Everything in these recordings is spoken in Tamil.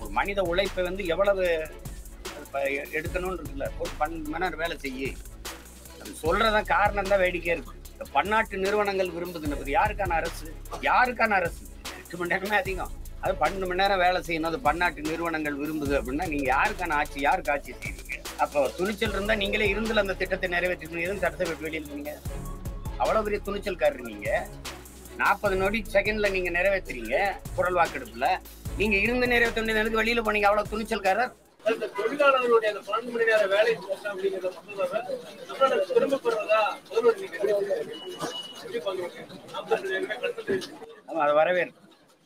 ஒரு மனித உழைப்பை வந்து எவ்வளவு இப்ப எடுக்கணும்னு இருக்குல்ல ஒரு பன்னெண்டு மணி நேரம் வேலை செய்யி அது சொல்றத காரணம் தான் வேடிக்கையா இருக்கு இந்த பன்னாட்டு நிறுவனங்கள் விரும்புதுன்னு யாருக்கான அரசு யாருக்கான அரசு எட்டு மணி நேரமே அதிகம் அது பன்னெண்டு மணி நேரம் வேலை செய்யணும் அது பன்னாட்டு நிறுவனங்கள் விரும்புது அப்படின்னா நீங்க யாருக்கான ஆட்சி யாருக்கு ஆட்சி செய்வீங்க அப்போ துணிச்சல் இருந்தா நீங்களே இருந்துல அந்த திட்டத்தை நிறைவேற்றிக்கணும் எதுவும் சட்டத்தை விட்டு வெளியில் இருக்கீங்க அவ்வளவு பெரிய துணிச்சல்காரர் நீங்க நாற்பது நொடி செகண்ட்ல நீங்க நிறைவேற்றுறீங்க குரல் வாக்கெடுப்புல நீங்க இருந்து நிறைவேற்ற வேண்டியது வெளியில போனீங்க அவ்வளவு துணிச்சல்காரர் இந்த தொழிலாளர்களுடைய அந்த பன்னெண்டு மணி நேர வேலை போக்கு அப்படிங்கிறத மசோதாவை தமிழ்நாடு திரும்ப பெறுவதா முதல்வர் நீங்க எப்படி பாக்குறீங்க நாற்பத்தி ரெண்டு கட்டத்தில் ஆமா, அது வரவேற்கும்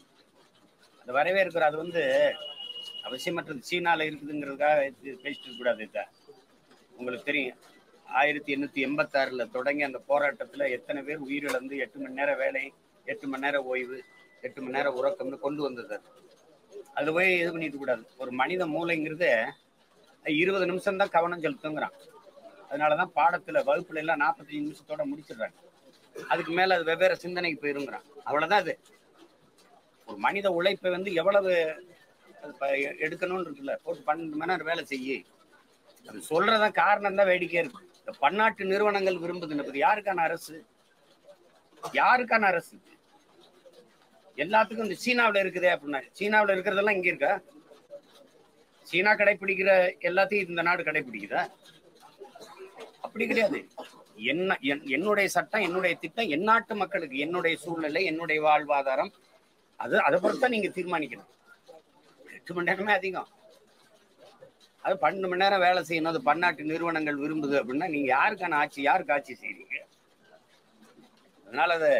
அது வரவேற்கிற அது வந்து அவசியமற்றது சீனால இருக்குதுங்கிறதுக்காக இது பேசிட்டு இருக்க கூடாது இதை உங்களுக்கு தெரியும் ஆயிரத்தி எண்ணூத்தி எண்பத்தாறுல தொடங்கி அந்த போராட்டத்துல எத்தனை பேர் உயிரிழந்து எட்டு மணி நேரம் வேலை எட்டு மணி நேரம் ஓய்வு எட்டு மணி நேரம் உறக்கம்னு கொண்டு வந்தது அது. அது போய் இது பண்ணிட்டு கூடாது ஒரு மனித மூளைங்கிறது இருபது நிமிஷம் தான் கவனம் செலுத்துங்கிறான் அதனாலதான் பாடத்துல வகுப்புல எல்லாம் நாற்பத்தஞ்சு நிமிஷத்தோட முடிச்சிடுறாங்க அதுக்கு மேல அது வெவ்வேறு சிந்தனைக்கு போயிருங்கிறான் அவ்வளவுதான் அது ஒரு மனித உழைப்பை வந்து எவ்வளவு அது ப- எடுக்கணும்னு இருக்குல்ல போட்டு பன்னெண்டு மணி நேரம் வேலை செய்யி அது சொல்றத காரணம் தான் வேடிக்கையா இருக்கு இந்த பன்னாட்டு நிறுவனங்கள் விரும்புதுன்னு யாருக்கான அரசு யாருக்கான அரசு எல்லாத்துக்கும் இந்த சீனாவுல இருக்குதே அப்படின்னா சீனாவுல இருக்கிறதெல்லாம் இங்க இருக்கா சீனா கடைபிடிக்கிற எல்லாத்தையும் இந்த நாடு கடைபிடிக்குதா அப்படி கிடையாது என்ன என்- என்னுடைய சட்டம் என்னுடைய திட்டம் என் நாட்டு மக்களுக்கு என்னுடைய சூழ்நிலை என்னுடைய வாழ்வாதாரம் அது அதை பொறுத்து தான் நீங்க தீர்மானிக்கணும் எட்டு மணி நேரமே அதிகம் அது பன்னெண்டு மணி நேரம் வேலை செய்யணும் அது பன்னாட்டு நிறுவனங்கள் விரும்புது அப்படின்னா நீங்க யாருக்கான ஆட்சி யாருக்கு ஆட்சி செய்றீங்க அதனால அது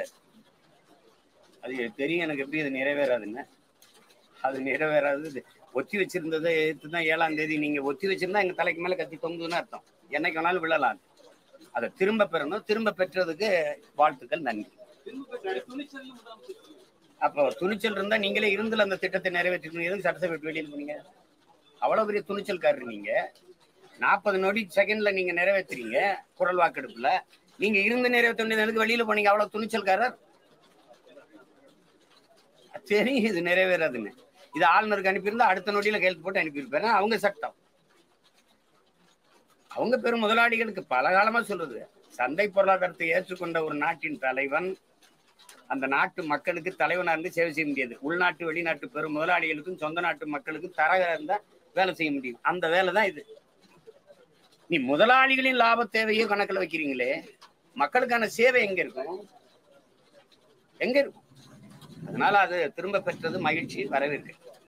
அது தெரியும் எனக்கு எப்படி அது நிறைவேறாதுன்னு அது நிறைவேறாது இது ஒத்தி வச்சிருந்ததை எடுத்து தான் ஏழாம் தேதி நீங்க ஒத்தி வச்சிருந்தா எங்க தலைக்கு மேல கத்தி தொங்குதுன்னு அர்த்தம் என்னைக்கு வேணாலும் விழலாம் அது. அதை திரும்ப பெறணும் திரும்ப பெற்றதுக்கு வாழ்த்துக்கள் நன்றி துணிச்சல் முதலமைச்சர் அப்போ துணிச்சல் இருந்தா நீங்களே இருந்துல அந்த திட்டத்தை நிறைவேற்றணும் எதுவும் சட்டத்தை விட்டு வெளியில் போனீங்க அவ்வளவு பெரிய துணிச்சல்காரர் நீங்க நாற்பது நொடி செகண்ட்ல நீங்க நிறைவேற்றுறீங்க குரல் வாக்கெடுப்புல நீங்க இருந்து நிறைவேற்ற வேண்டியது எதுக்கு வெளியில போனீங்க அவ்வளவு துணிச்சல்காரர் தெரியும் இது நிறைவேறாதுன்னு இது ஆளுநருக்கு அனுப்பியிருந்தா அடுத்த நொடியில கையெழுத்து போட்டு அனுப்பியிருப்பாரு அவங்க சட்டம் அவங்க பெரும் முதலாளிகளுக்கு பல காலமா சொல்றது சந்தை பொருளாதாரத்தை ஏற்றுக்கொண்ட ஒரு நாட்டின் தலைவன் அந்த நாட்டு மக்களுக்கு தலைவனா இருந்து சேவை செய்ய முடியாது உள்நாட்டு வெளிநாட்டு பெரும் முதலாளிகளுக்கும் சொந்த நாட்டு மக்களுக்கும் தரகா இருந்தா வேலை செய்ய முடியும் அந்த வேலை தான் இது நீ முதலாளிகளின் லாப தேவையை கணக்குல வைக்கிறீங்களே மக்களுக்கான சேவை எங்க இருக்கும் எங்க இருக்கும் அதனால அது திரும்ப பெற்றது மகிழ்ச்சி வரவேற்கு